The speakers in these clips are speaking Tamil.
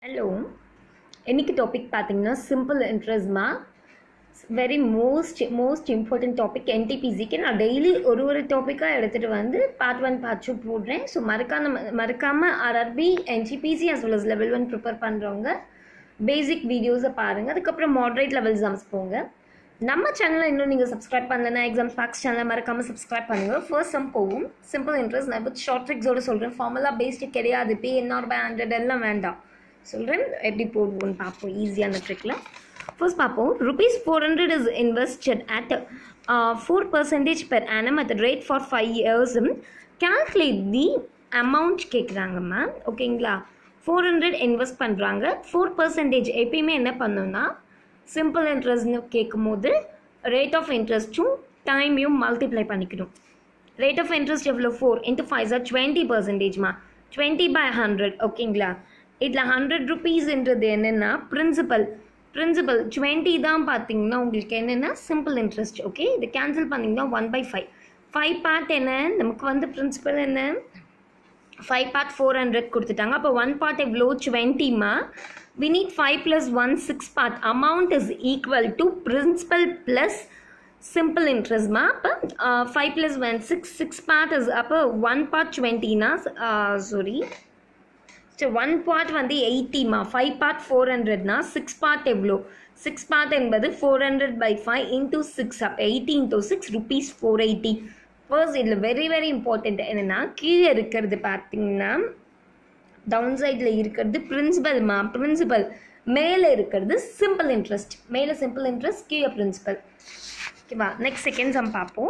ஹலோ இன்னைக்கு டாபிக் பார்த்தீங்கன்னா சிம்பிள் இன்ட்ரெஸ்ட்மா very most most important topic என்டிபிசிக்கு நான் டெய்லி ஒரு ஒரு டாப்பிக்காக எடுத்துகிட்டு வந்து பார்ட் ஒன் பார்ட் டூ போடுறேன் ஸோ மறக்காம மறக்காமல் RRB NTPC as well as level one prepare பண்ணுறவங்க பேசிக் வீடியோஸை பாருங்கள் அதுக்கப்புறம் மாடரேட் லெவல் எக்ஸாம்ஸ் போங்க நம்ம சேனலை இன்னும் நீங்கள் சப்ஸ்கிரைப் பண்ணலன்னா எக்ஸாம்ஸ் ஃபேக்ஸ் சேனலை மறக்காமல் சப்ஸ்கிரைப் பண்ணுங்கள் ஃபர்ஸ்ட் சம் போகும் சிம்பிள் இன்ட்ரெஸ்ட் நான் இப்போ ஷார்ட் ட்ரிக்ஸோட சொல்கிறேன் ஃபார்முலா பேஸ்டு கிடையாது பிஎன்ஆர் பை ஹண்ட்ரட் எல்லாம் வேண்டாம் சொல்கிறேன் எப்படி போடுவோம்னு பார்ப்போம் ஈஸியான ட்ரிக்கில் ஃபர்ஸ்ட் பார்ப்போம் rupees four hundred is invested at four percentage per annum at rate for five years calculate the amount கேட்குறாங்க மேம் ஓகேங்களா ஃபோர் ஹண்ட்ரட் இன்வெஸ்ட் பண்ணுறாங்க ஃபோர் பர்சன்டேஜ் எப்பயுமே என்ன பண்ணோம்னா சிம்பிள் இன்ட்ரெஸ்ட்னு கேட்கும்போது ரேட் ஆஃப் இன்ட்ரெஸ்ட்டும் டைமையும் மல்டிப்ளை பண்ணிக்கணும் ரேட் ஆஃப் இன்ட்ரெஸ்ட் எவ்வளோ four into five sir twenty பர்சன்டேஜ்மா டுவெண்ட்டி பை ஹண்ட்ரட் ஓகேங்களா இதில் ஹண்ட்ரட் ருபீஸ்ன்றது என்னென்னா பிரின்சிபல் பிரின்சிபல் டுவெண்ட்டி தான் பார்த்தீங்கன்னா உங்களுக்கு என்னென்னா சிம்பிள் இன்ட்ரெஸ்ட் ஓகே இது கேன்சல் பண்ணிங்கன்னா one by five five part என்ன நமக்கு வந்து பிரின்சிபல் என்ன ஃபைவ் பார்ட் ஃபோர் ஹண்ட்ரட் கொடுத்துட்டாங்க அப்போ ஒன் பார்ட் எவ்வளோ டுவெண்ட்டிமா we need 5 plus 1 6 part amount is equal to principal plus simple interest ma அப்போ five plus one six six part is அப்போ ஒன் பார்ட் டுவெண்ட்டினா சாரி சரி ஒன் பார்ட் வந்து எயிட்டிமா ஃபைவ் பார்ட் ஃபோர் ஹண்ட்ரட்னா சிக்ஸ் பார்ட் எவ்வளோ சிக்ஸ் பார்ட் என்பது four hundred by five into six அப்போ eighty into six rupees four eighty first இதில் வெரி வெரி இம்பார்ட்டண்ட் என்னென்னா கீழே இருக்கிறது பார்த்தீங்கன்னா டவுன் சைடில் இருக்கிறது பிரின்சிபல்மா பிரின்சிபல் மேலே இருக்கிறது சிம்பிள் இன்ட்ரெஸ்ட் மேலே சிம்பிள் இன்ட்ரெஸ்ட் கீழே பிரின்சிபல் ஓகேவா நெக்ஸ்ட் செகண்ட் சம் பார்ப்போம்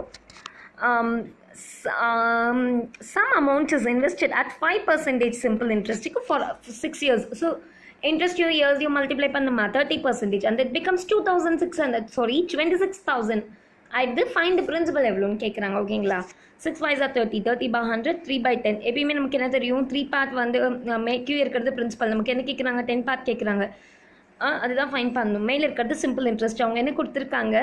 sum amount is invested at five percentage simple இன்ட்ரெஸ்ட்டுக்கு ஃபார் சிக்ஸ் இயர்ஸ் ஸோ இன்ட்ரெஸ்ட்டையும் இயர்ஸையும் மல்டிப்ளை பண்ணுமா thirty percentage and it becomes two thousand six hundred sorry twenty six thousand அது ஃபைண்ட் பிரின்சிபல் எவ்வளோன்னு கேட்குறாங்க ஓகேங்களா six five or thirty thirty by hundred three by ten எப்பயுமே நமக்கு என்ன தெரியும் த்ரீ பார்ட் வந்து மேக்யூ இருக்கிறது பிரின்சிபல் நமக்கு என்ன கேட்குறாங்க டென் பார்ட் கேட்குறாங்க அதுதான் ஃபைன் பண்ணணும் மேலே இருக்கிறது சிம்பிள் இன்ட்ரெஸ்ட் அவங்க என்ன கொடுத்துருக்காங்க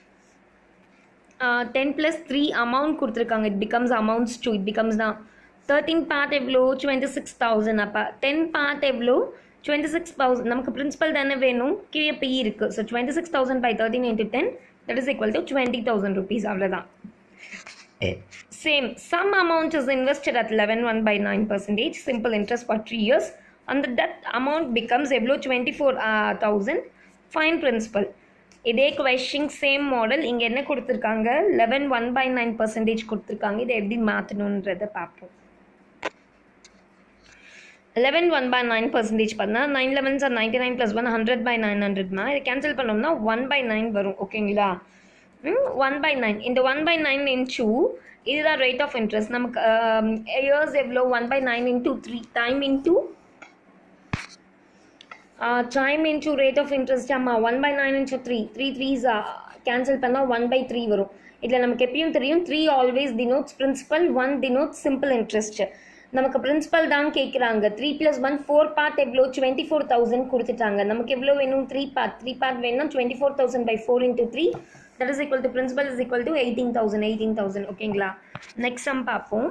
டென் ப்ளஸ் த்ரீ அமௌண்ட் கொடுத்துருக்காங்க it becomes amounts to it becomes தான் தேர்ட்டின் பார்ட் எவ்வளோ டுவெண்ட்டி சிக்ஸ் தௌசண்ட் அப்போ டென் பார்ட் எவ்வளோ டுவெண்ட்டி சிக்ஸ் தௌசண்ட் நமக்கு பிரின்சிபல் தானே வேணும் கீழே பி இருக்குது so twenty six thousand by thirteen into ten that is equal to twenty thousand rupees அவ்வளோதான் Same, some amount is invested at 11 1 by 9 percentage, simple interest for 3 years, and that amount becomes எவ்வளோ twenty four thousand fine principal இதே கொஷின் சேம் மாடல் இங்கே என்ன கொடுத்துருக்காங்க eleven one by nine percentage கொடுத்துருக்காங்க இதை எப்படி மாற்றணுன்றதை பார்ப்போம் eleven one by nine percentage பண்ணால் nine eleven sir ninety nine plus one hundred by nine ஹண்ட்ரட்மா இதை கேன்சல் பண்ணோம்னா ஒன் பை நைன் வரும் ஓகேங்களா ஒன் பை நைன் இந்த ஒன் பை நைன் இன்டூ இதுதான் ரேட் ஆஃப் இன்ட்ரெஸ்ட் நமக்கு இயர்ஸ் எவ்வளோ one by nine into three time into time into rate of interest ஆமாம் one by nine into three three threes cancel பண்ணால் ஒன் பை த்ரீ வரும் இதில் நமக்கு எப்பயும் தெரியும் three always denotes principal one denotes simple interest நமக்கு பிரின்சிபல் தான் கேட்குறாங்க three plus one four part எவ்வளோ டுவெண்ட்டி ஃபோர் தௌசண்ட் கொடுத்துட்டாங்க நமக்கு எவ்வளோ வேணும் த்ரீ பார்ட் த்ரீ பார்ட் வேணும்னா twenty four thousand by four into three that is equal to principal is equal to eighteen thousand eighteen thousand ஓகேங்களா நெக்ஸ்ட் சம் பார்ப்போம்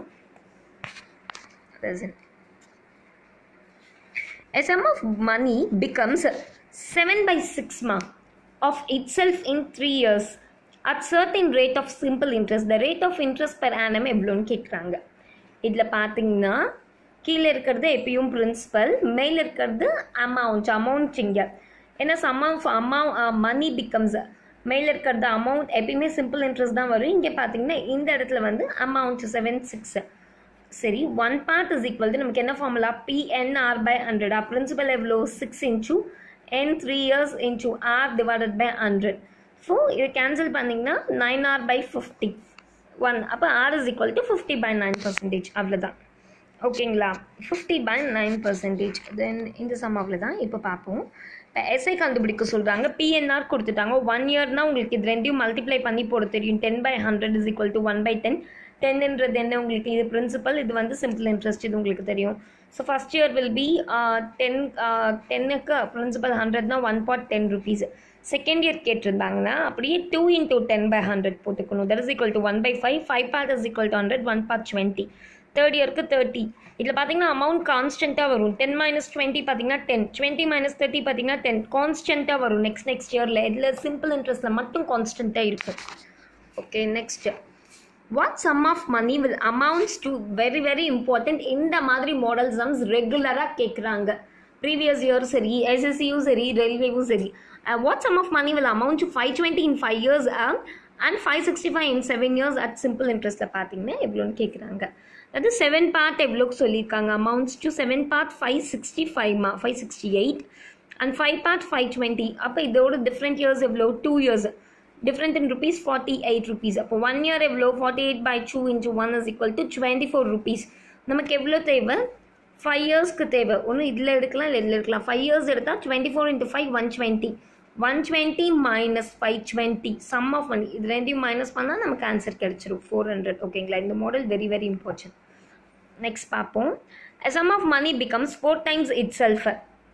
A sum of money becomes 7 by 6 ma of itself in 3 years at certain rate of simple interest. The rate of interest per annum எவ்வளோன்னு கேட்குறாங்க இதில் பார்த்தீங்கன்னா கீழே இருக்கிறது எப்பயும் பிரின்சிபல் மேலே இருக்கிறது அமௌண்ட் அமௌண்ட் இங்கே ஏன்னா sum of amount money becomes மேலே இருக்கிறது அமௌண்ட் எப்பயுமே சிம்பிள் இன்ட்ரெஸ்ட் தான் வரும் இங்கே பார்த்தீங்கன்னா இந்த இடத்துல வந்து அமௌண்ட் செவன் சிக்ஸ் சரி one part is equal to நமக்கு என்ன ஃபார்முலா பிஎன்ஆர் பை ஹண்ட்ரடா பிரின்சிபல் எவ்வளோ six into N three years into R divided by hundred so இது கேன்சல் பண்ணிங்கன்னா nine R by fifty one அப்போ R is equal to fifty by nine percentage அவ்வளோதான் ஓகேங்களா fifty by nine percentage then இந்த சம் அவ்வளோதான் இப்போ பார்ப்போம் இப்போ எஸ்ஐ கண்டுபிடிக்க சொல்கிறாங்க பிஎன்ஆர் கொடுத்துட்டாங்க ஒன் இயர்னால் உங்களுக்கு இது ரெண்டையும் மல்டிப்ளை பண்ணி போட தெரியும் ten by hundred is equal to one by ten டென்ன்றது என்ன உங்களுக்கு இது பிரின்சிபல் இது வந்து சிம்பிள் இன்ட்ரெஸ்ட் இது உங்களுக்கு தெரியும் so first year will be ten டென்னுக்கு பிரின்சிபல் ஹண்ட்ரட்னா one part ten rupees second year கேட்டிருந்தாங்கன்னா அப்படியே two into ten by hundred போட்டுக்கணும் that is equal to one by five five part is equal to hundred one part twenty third இயருக்கு தேர்ட்டி இதில் பார்த்தீங்கன்னா அமௌண்ட் கான்ஸ்டண்ட்டாக வரும் டென் மைனஸ் டுவெண்ட்டி பார்த்தீங்கன்னா டென் டுவெண்ட்டி மைனஸ் தேர்ட்டி பார்த்தீங்கன்னா டென் கான்ஸ்டண்ட்டாக வரும் நெக்ஸ்ட் நெக்ஸ்ட் இயரில் இதில் சிம்பிள் இன்ட்ரெஸ்ட்டில் மட்டும் கான்ஸ்டண்ட்டாக இருக்கும் okay next what sum of money will amounts to very very important இந்த மாதிரி மாடல் சம்ஸ் ரெகுலராக கேட்குறாங்க ப்ரீவியஸ் இயர் சரி எஸ்எஸ்சியும் சரி ரயில்வேவும் சரி what sum of money will amount to five twenty in five years and five sixty five in seven years at simple இன்ட்ரெஸ்ட்டில் பார்த்தீங்கன்னா எவ்வளோன்னு கேட்குறாங்க அது செவன் பார்ட் எவ்வளோக்கு சொல்லியிருக்காங்க amounts to seven part five sixty ஃபைவ்மா five sixty eight and five part five twenty அப்போ இதோட டிஃப்ரெண்ட் இயர்ஸ் எவ்வளோ two years different in rupees forty eight rupees அப்போ ஒன் இயர் எவ்வளோ forty eight by two into one is equal to twenty four rupees நமக்கு எவ்வளோ தேவை ஃபைவ் இயர்ஸ்க்கு தேவை ஒன்று இதில் எடுக்கலாம் இல்லை இதில் எடுக்கலாம் ஃபைவ் இயர்ஸ் எடுத்தால் twenty four into five one twenty one twenty minus five twenty sum of money இது ரெண்டையும் மைனஸ் பண்ணால் நமக்கு ஆன்சர் கிடச்சிரும் ஃபோர் ஹண்ட்ரட் ஓகேங்களா இந்த model very very important next பார்ப்போம் sum of money becomes four times itself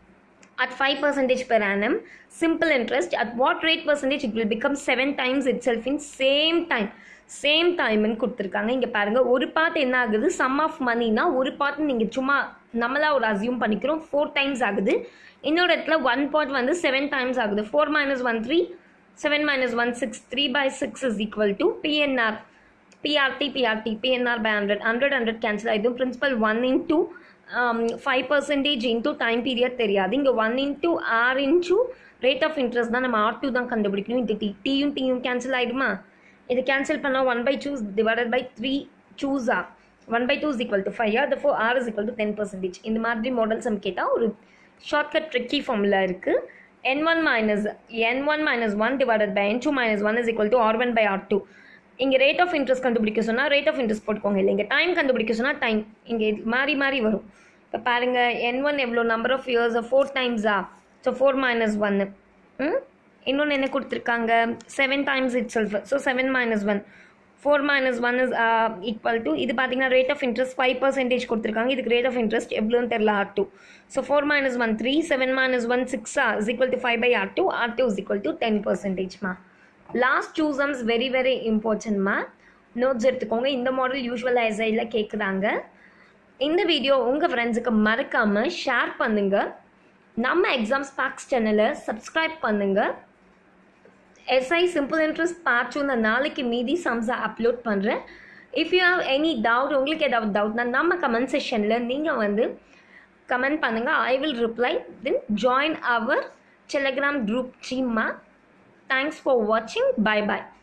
at 5 percentage per annum simple interest at what rate percentage it will become 7 times itself in same time same டைம்னு கொடுத்துருக்காங்க இங்கே பாருங்கள் ஒரு பார்ட் என்ன ஆகுது சம் ஆஃப் மணினா ஒரு பார்ட் நீங்கள் சும்மா நம்மளாக ஒரு அசியூம் பண்ணிக்கிறோம் ஃபோர் டைம்ஸ் ஆகுது இன்னொரு இடத்துல ஒன் பார்ட் வந்து செவன் டைம்ஸ் ஆகுது four minus one three seven minus one six three by six is equal to PNR PRT PRT PNR by hundred hundred hundred cancel ஆகிடும் principal one into five percentage into time period தெரியாது இங்கே one into R into rate of interest தான் நம்ம ஆர் டூ தான் கண்டுபிடிக்கணும் இந்த டி டியும் டியும் கேன்சல் ஆகிடுமா இது கேன்சல் பண்ணால் one by choose divided by three சூஸா one by two is equal to five R four R is equal to ten percentage இந்த மாதிரி மாடல்ஸ் நம்ம கேட்டால் ஒரு ஷார்ட்கட் ட்ரிக்கி ஃபார்முலா இருக்குது N one minus N one minus one divided by N two minus one is equal to R one by R two இங்கே ரேட் ஆஃப் இன்ட்ரெஸ்ட் கண்டுபிடிக்க சொன்னால் ரேட் ஆஃப் இன்ட்ரெஸ்ட் போட்டுக்கோங்க இல்லை இங்கே டைம் கண்டுபிடிக்க சொன்னால் டைம் இங்கே மாறி மாறி வரும் இப்போ பாருங்கள் என் ஒன் எவ்வளோ நம்பர் ஆஃப் இயர்ஸ் ஃபோர் டைம்ஸா ஸோ ஃபோர் மைனஸ் ஒன்று இன்னொன்று என்ன கொடுத்துருக்காங்க seven times itself so seven minus one four minus one is equal to இது பார்த்தீங்கன்னா rate of interest five percentage கொடுத்துருக்காங்க இதுக்கு ரேட் ஆஃப் இன்ட்ரெஸ்ட் எவ்வளோன்னு தெரில R two so four minus one three seven minus one சிக்ஸா is equal to five by R two R two is equal to ten பர்சன்டேஜ்மா last two sums very very இம்பார்ட்டன்ட்மா நோட்ஸ் எடுத்துக்கோங்க இந்த மாடல் யூஸ்வல் எஸ்ஐயில் கேட்குறாங்க இந்த வீடியோ உங்கள் ஃப்ரெண்ட்ஸுக்கு மறக்காமல் ஷேர் பண்ணுங்கள் நம்ம எக்ஸாம்ஸ் பேக்ஸ் சேனலை சப்ஸ்கிரைப் பண்ணுங்கள் SI simple interest part two நான் நாளைக்கு மீதி சம்ஸை அப்லோட் பண்ணுறேன் if you have any doubt உங்களுக்கு ஏதாவது டவுட்னா நம்ம கமெண்ட் செஷனில் நீங்கள் வந்து கமெண்ட் பண்ணுங்கள் I will reply then join our Telegram group டீம்மா தேங்க்ஸ் ஃபார் வாட்சிங் பை பாய்